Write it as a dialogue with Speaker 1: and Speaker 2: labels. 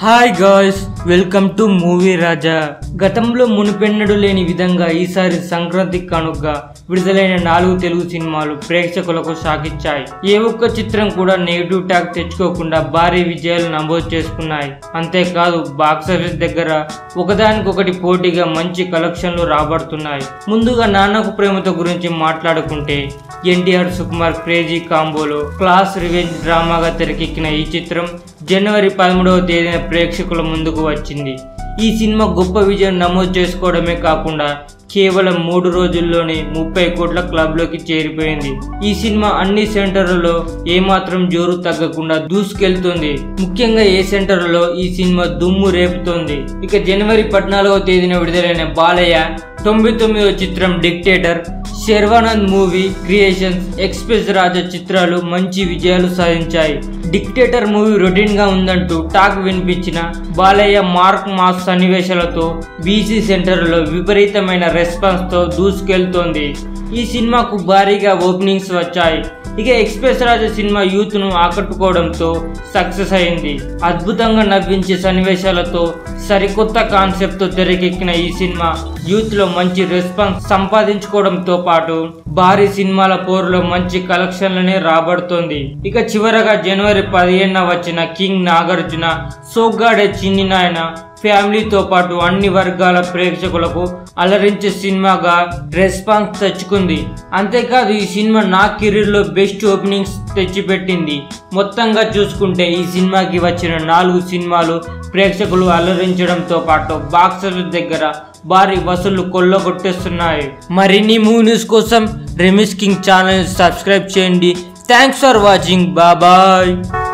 Speaker 1: hi guys welcome to movie Raja గతంలో మునుపెన్నడు లేని విధంగా ఈసారి సంక్రాంతి కానుక విడుదలైన నాలుగు తెలుగు సినిమాలు ప్రేక్షకులకు షాకిచ్చాయి ఏ ఒక్క చిత్రం కూడా నెగిటివ్ టాక్ తెచ్చుకోకుండా భారీ విజయాలు నమోదు చేసుకున్నాయి అంతేకాదు బాక్సాఫీస్ దగ్గర ఒకదానికొకటి పోటీగా మంచి కలెక్షన్లు రాబడుతున్నాయి ముందుగా నాన్నకు ప్రేమతో గురించి మాట్లాడుకుంటే ఎన్టీఆర్ సుకుమార్ క్రేజీ కాంబోలో క్లాస్ రివెంజ్ డ్రామాగా తెరకెక్కిన ఈ చిత్రం జనవరి పదమూడవ తేదీన ప్రేక్షకుల ముందుకు వచ్చింది ఈ సినిమా గొప్ప విజయం నమోదు చేసుకోవడమే కాకుండా కేవలం మూడు రోజుల్లోనే ముప్పై కోట్ల క్లబ్లోకి చేరిపోయింది ఈ సినిమా అన్ని సెంటర్లలో ఏమాత్రం జోరు తగ్గకుండా దూసుకెళ్తుంది ముఖ్యంగా ఏ సెంటర్లలో ఈ సినిమా దుమ్ము రేపుతోంది ఇక జనవరి పద్నాలుగవ తేదీన విడుదలైన బాలయ్య తొంభై తొమ్మిదవ చిత్రం Dictator Sharwanand movie creations Express Raja చిత్రాలు మంచి విజయాలు సాధించాయి డిక్టేటర్ మూవీ రొటీన్ గా ఉందంటూ టాక్ వినిపించిన బాలయ్య మార్క్ మాస్ సన్నివేశాలతో బీసీ సెంటర్లో విపరీతమైన రెస్పాన్స్ తో దూసుకెళ్తోంది ఈ సినిమాకు భారీగా ఓపెనింగ్స్ వచ్చాయి ఇక ఎక్స్ప్రెస్ రాజా సినిమా యూత్ ను ఆకట్టుకోవడంతో సక్సెస్ అయింది అద్భుతంగా నవ్వించే సన్నివేశాలతో సరికొత్త కాన్సెప్ట్ తో తెరకెక్కిన ఈ సినిమా యూత్ లో మంచి రెస్పాన్స్ సంపాదించుకోవడంతో పాటు భారీ సినిమాల పోరులో మంచి కలెక్షన్లనే రాబడుతోంది ఇక చివరగా జనవరి పదిహేనున వచ్చిన కింగ్ నాగార్జున సోగ్గాడే చిన్ని నాయన ఫ్యామిలీతో పాటు అన్ని వర్గాల ప్రేక్షకులకు అలరించే సినిమాగా రెస్పాన్స్ తెచ్చుకుంది అంతేకాదు ఈ సినిమా నా కెరీర్లో బెస్ట్ ఓపెనింగ్స్ తెచ్చిపెట్టింది మొత్తంగా చూసుకుంటే ఈ సినిమాకి వచ్చిన నాలుగు సినిమాలు ప్రేక్షకులు అలరించడంతో పాటు బాక్సాఫీస్ దగ్గర భారీ వసూళ్లు కొల్లగొట్టేస్తున్నాయి మరిన్ని మూవీ న్యూస్ కోసం రెమిస్ కింగ్ ఛానల్ సబ్స్క్రైబ్ చేయండి థ్యాంక్స్ ఫర్ వాచింగ్ బాబాయ్